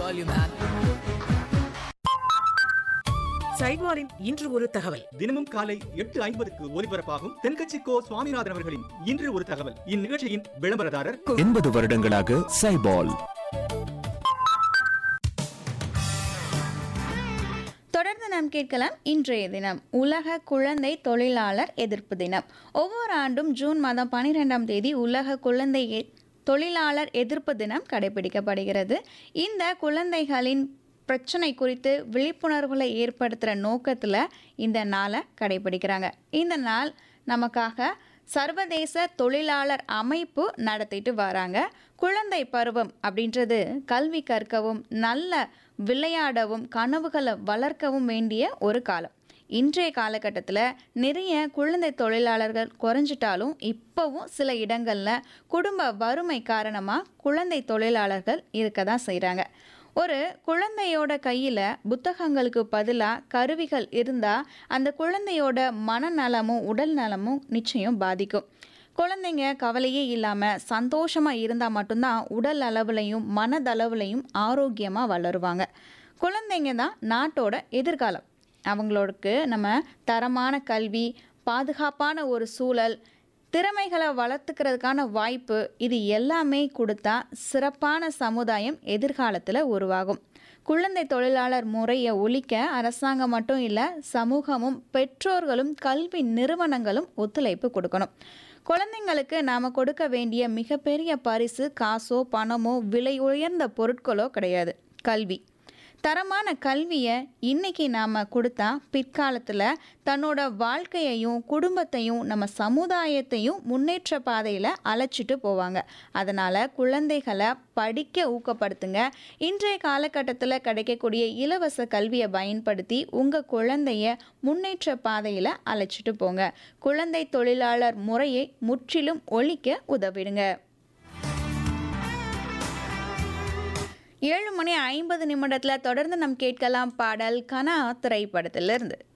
love you, man. சைட்வாரின் இன்று ஒரு தகவல் தினமும் காலை எட்டு ஐம்பதுக்கு ஒலிபரப்பாகும் தென்கட்சி கோ சுவாமிநாதன் அவர்களின் இன்று ஒரு தகவல் இந்நிகழ்ச்சியின் விளம்பரதாரர் எண்பது வருடங்களாக சைபால் தொடர்ந்து நாம் கேட்கலாம் இன்றைய தினம் உலக குழந்தை தொழிலாளர் எதிர்ப்பு தினம் ஒவ்வொரு ஆண்டும் ஜூன் மாதம் பனிரெண்டாம் தேதி உலக குழந்தை எ- தொழிலாளர் எதிர்ப்பு தினம் கடைபிடிக்கப்படுகிறது இந்த குழந்தைகளின் பிரச்சனை குறித்து விழிப்புணர்வுகளை ஏற்படுத்துகிற நோக்கத்தில் இந்த நாளை கடைபிடிக்கிறாங்க இந்த நாள் நமக்காக சர்வதேச தொழிலாளர் அமைப்பு நடத்திட்டு வராங்க குழந்தை பருவம் அப்படின்றது கல்வி கற்கவும் நல்ல விளையாடவும் கனவுகளை வளர்க்கவும் வேண்டிய ஒரு காலம் இன்றைய காலகட்டத்தில் நிறைய குழந்தை தொழிலாளர்கள் குறைஞ்சிட்டாலும் இப்போவும் சில இடங்களில் குடும்ப வறுமை காரணமாக குழந்தை தொழிலாளர்கள் இருக்க தான் செய்கிறாங்க ஒரு குழந்தையோட கையில் புத்தகங்களுக்கு பதிலாக கருவிகள் இருந்தால் அந்த குழந்தையோட மனநலமும் உடல் நலமும் நிச்சயம் பாதிக்கும் குழந்தைங்க கவலையே இல்லாமல் சந்தோஷமாக இருந்தால் மட்டும்தான் உடல் அளவுலையும் மனதளவுலையும் ஆரோக்கியமாக வளருவாங்க குழந்தைங்க தான் நாட்டோட எதிர்காலம் அவங்களுக்கு நம்ம தரமான கல்வி பாதுகாப்பான ஒரு சூழல் திறமைகளை வளர்த்துக்கிறதுக்கான வாய்ப்பு இது எல்லாமே கொடுத்தா சிறப்பான சமுதாயம் எதிர்காலத்தில் உருவாகும் குழந்தை தொழிலாளர் முறையை ஒழிக்க அரசாங்கம் மட்டும் இல்லை சமூகமும் பெற்றோர்களும் கல்வி நிறுவனங்களும் ஒத்துழைப்பு கொடுக்கணும் குழந்தைங்களுக்கு நாம் கொடுக்க வேண்டிய மிகப்பெரிய பரிசு காசோ பணமோ விலை உயர்ந்த பொருட்களோ கிடையாது கல்வி தரமான கல்வியை இன்னைக்கு நாம் கொடுத்தா பிற்காலத்தில் தன்னோட வாழ்க்கையையும் குடும்பத்தையும் நம்ம சமுதாயத்தையும் முன்னேற்ற பாதையில் அழைச்சிட்டு போவாங்க அதனால் குழந்தைகளை படிக்க ஊக்கப்படுத்துங்க இன்றைய காலகட்டத்தில் கிடைக்கக்கூடிய இலவச கல்வியை பயன்படுத்தி உங்கள் குழந்தைய முன்னேற்ற பாதையில் அழைச்சிட்டு போங்க குழந்தை தொழிலாளர் முறையை முற்றிலும் ஒழிக்க உதவிடுங்க ஏழு மணி ஐம்பது நிமிடத்தில் தொடர்ந்து நம் கேட்கலாம் பாடல் கனா திரைப்படத்திலிருந்து